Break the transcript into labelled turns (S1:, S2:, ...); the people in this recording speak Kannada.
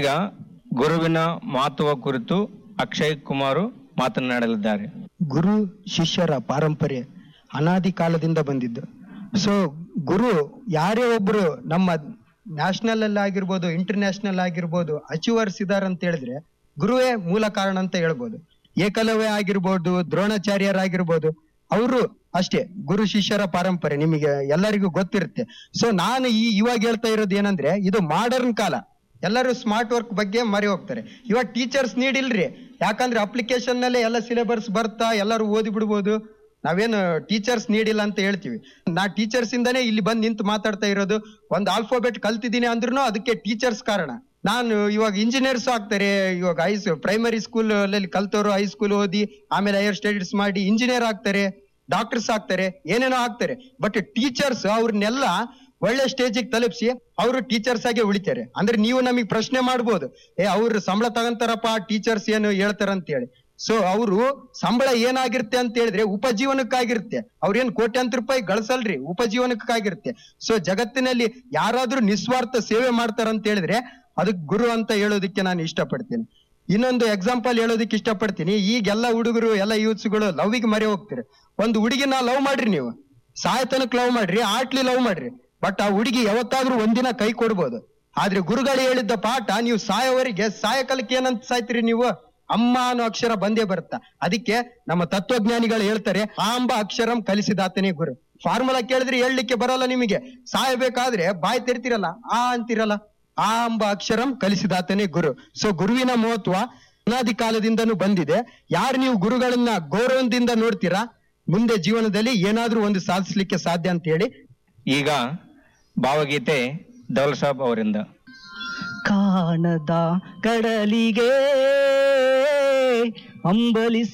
S1: ಈಗ ಗುರುವಿನ ಮಹತ್ವ ಕುರಿತು ಅಕ್ಷಯ್ ಕುಮಾರು ಮಾತನಾಡಲಿದ್ದಾರೆ
S2: ಗುರು ಶಿಷ್ಯರ ಪಾರಂಪರ್ಯ ಅನಾದಿ ಕಾಲದಿಂದ ಬಂದಿದ್ದು ಸೊ ಗುರು ಯಾರೇ ಒಬ್ರು ನಮ್ಮ ನ್ಯಾಷನಲ್ ಅಲ್ಲಿ ಆಗಿರ್ಬೋದು ಇಂಟರ್ನ್ಯಾಷನಲ್ ಆಗಿರ್ಬೋದು ಅಚೀವರ್ಸ್ ಇದಾರೆ ಅಂತ ಹೇಳಿದ್ರೆ ಗುರುವೇ ಮೂಲ ಕಾರಣ ಅಂತ ಹೇಳ್ಬೋದು ಏಕಲವ್ಯ ಆಗಿರ್ಬೋದು ದ್ರೋಣಾಚಾರ್ಯರಾಗಿರ್ಬೋದು ಅವರು ಅಷ್ಟೇ ಗುರು ಶಿಷ್ಯರ ಪಾರಂಪರ್ಯ ನಿಮಗೆ ಎಲ್ಲರಿಗೂ ಗೊತ್ತಿರುತ್ತೆ ಸೊ ನಾನು ಈ ಇವಾಗ ಹೇಳ್ತಾ ಇರೋದು ಏನಂದ್ರೆ ಇದು ಮಾಡರ್ನ್ ಕಾಲ ಎಲ್ಲರೂ ಸ್ಮಾರ್ಟ್ ವರ್ಕ್ ಬಗ್ಗೆ ಮರಿ ಹೋಗ್ತಾರೆ ಇವಾಗ ಟೀಚರ್ಸ್ ನೀಡಿಲ್ರಿ ಯಾಕಂದ್ರೆ ಅಪ್ಲಿಕೇಶನ್ ನಲ್ಲೇ ಎಲ್ಲ ಸಿಲೆಬಸ್ ಬರ್ತಾ ಎಲ್ಲರೂ ಓದಿ ಬಿಡ್ಬೋದು ನಾವೇನು ಟೀಚರ್ಸ್ ನೀಡಿಲ್ಲ ಅಂತ ಹೇಳ್ತೀವಿ ನಾ ಟೀಚರ್ಸ್ ಇಂದಾನೇ ಇಲ್ಲಿ ಬಂದು ನಿಂತು ಮಾತಾಡ್ತಾ ಇರೋದು ಒಂದು ಆಲ್ಫಾಬೆಟ್ ಕಲ್ತಿದ್ದೀನಿ ಅಂದ್ರೂ ಅದಕ್ಕೆ ಟೀಚರ್ಸ್ ಕಾರಣ ನಾನು ಇವಾಗ ಇಂಜಿನಿಯರ್ಸ್ ಆಗ್ತಾರೆ ಇವಾಗ ಹೈ ಪ್ರೈಮರಿ ಸ್ಕೂಲ್ ಅಲ್ಲಿ ಕಲ್ತವ್ರು ಹೈಸ್ಕೂಲ್ ಓದಿ ಆಮೇಲೆ ಹೈಯರ್ ಸ್ಟಡೀಸ್ ಮಾಡಿ ಇಂಜಿನಿಯರ್ ಆಗ್ತಾರೆ ಡಾಕ್ಟರ್ಸ್ ಆಗ್ತಾರೆ ಏನೇನೋ ಆಗ್ತಾರೆ ಬಟ್ ಟೀಚರ್ಸ್ ಅವ್ರನ್ನೆಲ್ಲ ಒಳ್ಳೆ ಸ್ಟೇಜಿಗೆ ತಲುಪಿಸಿ ಅವರು ಟೀಚರ್ಸ್ ಆಗಿ ಉಳಿತಾರೆ ಅಂದ್ರೆ ನೀವು ನಮಗೆ ಪ್ರಶ್ನೆ ಮಾಡ್ಬೋದು ಏ ಅವ್ರು ಸಂಬಳ ತಗೊಂತಾರಪ್ಪ ಟೀಚರ್ಸ್ ಏನು ಹೇಳ್ತಾರ ಅಂತ ಹೇಳಿ ಸೊ ಅವರು ಸಂಬಳ ಏನಾಗಿರುತ್ತೆ ಅಂತ ಹೇಳಿದ್ರೆ ಉಪಜೀವನಕ್ಕಾಗಿರುತ್ತೆ ಅವ್ರೇನ್ ಕೋಟ್ಯಾಂತರ ರೂಪಾಯಿ ಗಳಿಸಲ್ರಿ ಉಪಜೀವನಕ್ಕಾಗಿರುತ್ತೆ ಸೊ ಜಗತ್ತಿನಲ್ಲಿ ಯಾರಾದ್ರೂ ನಿಸ್ವಾರ್ಥ ಸೇವೆ ಮಾಡ್ತಾರ ಅಂತ ಹೇಳಿದ್ರೆ ಅದಕ್ ಗುರು ಅಂತ ಹೇಳೋದಕ್ಕೆ ನಾನು ಇಷ್ಟಪಡ್ತೀನಿ ಇನ್ನೊಂದು ಎಕ್ಸಾಂಪಲ್ ಹೇಳೋದಕ್ಕೆ ಇಷ್ಟಪಡ್ತೀನಿ ಈಗೆಲ್ಲ ಹುಡುಗರು ಎಲ್ಲ ಯೂತ್ಸ್ಗಳು ಲವ್ಗೆ ಮರೆ ಹೋಗ್ತಾರೆ ಒಂದು ಹುಡುಗಿನ ಲವ್ ಮಾಡ್ರಿ ನೀವು ಸಾಯತನಕ್ ಲವ್ ಮಾಡ್ರಿ ಆಟ್ಲಿ ಲವ್ ಮಾಡ್ರಿ ಬಟ್ ಆ ಹುಡುಗಿ ಯಾವತ್ತಾದ್ರೂ ಒಂದಿನ ಕೈ ಕೊಡ್ಬೋದು ಆದ್ರೆ ಗುರುಗಳು ಹೇಳಿದ್ದ ಪಾಠ ನೀವು ಸಾಯೋವರೆಗೆ ಸಾಯಕಾಲಕ್ಕೆ ಏನಂತ ಸಾಯ್ತೀರಿ ನೀವು ಅಮ್ಮ ಅನ್ನೋ ಅಕ್ಷರ ಬಂದೇ ಬರುತ್ತಾ ಅದಕ್ಕೆ ನಮ್ಮ ತತ್ವಜ್ಞಾನಿಗಳು ಹೇಳ್ತಾರೆ ಆ ಎಂಬ ಅಕ್ಷರಂ ಕಲಿಸಿದಾತನೇ ಗುರು ಫಾರ್ಮುಲಾ ಕೇಳಿದ್ರೆ ಹೇಳಲಿಕ್ಕೆ ಬರಲ್ಲ ನಿಮಗೆ ಸಾಯಬೇಕಾದ್ರೆ ಬಾಯಿ ತೆರಿತಿರಲ್ಲ ಆ ಅಂತಿರಲ್ಲ ಆ ಎಂಬ ಅಕ್ಷರಂ ಕಲಿಸಿದಾತನೇ ಗುರು ಸೊ ಗುರುವಿನ ಮಹತ್ವ ಅನಾದಿ ಕಾಲದಿಂದನೂ ಬಂದಿದೆ ಯಾರು ನೀವು ಗುರುಗಳನ್ನ ಗೌರವದಿಂದ ನೋಡ್ತೀರಾ ಮುಂದೆ ಜೀವನದಲ್ಲಿ ಏನಾದ್ರೂ ಒಂದು ಸಾಧಿಸ್ಲಿಕ್ಕೆ ಸಾಧ್ಯ ಅಂತ ಹೇಳಿ
S1: ಈಗ ಭಾವಗೀತೆ ದೌಲ್ ಸಾಬ್ ಅವರಿಂದ
S3: ಕಾಣದ ಕಡಲಿಗೆ ಅಂಬಲಿಸಿ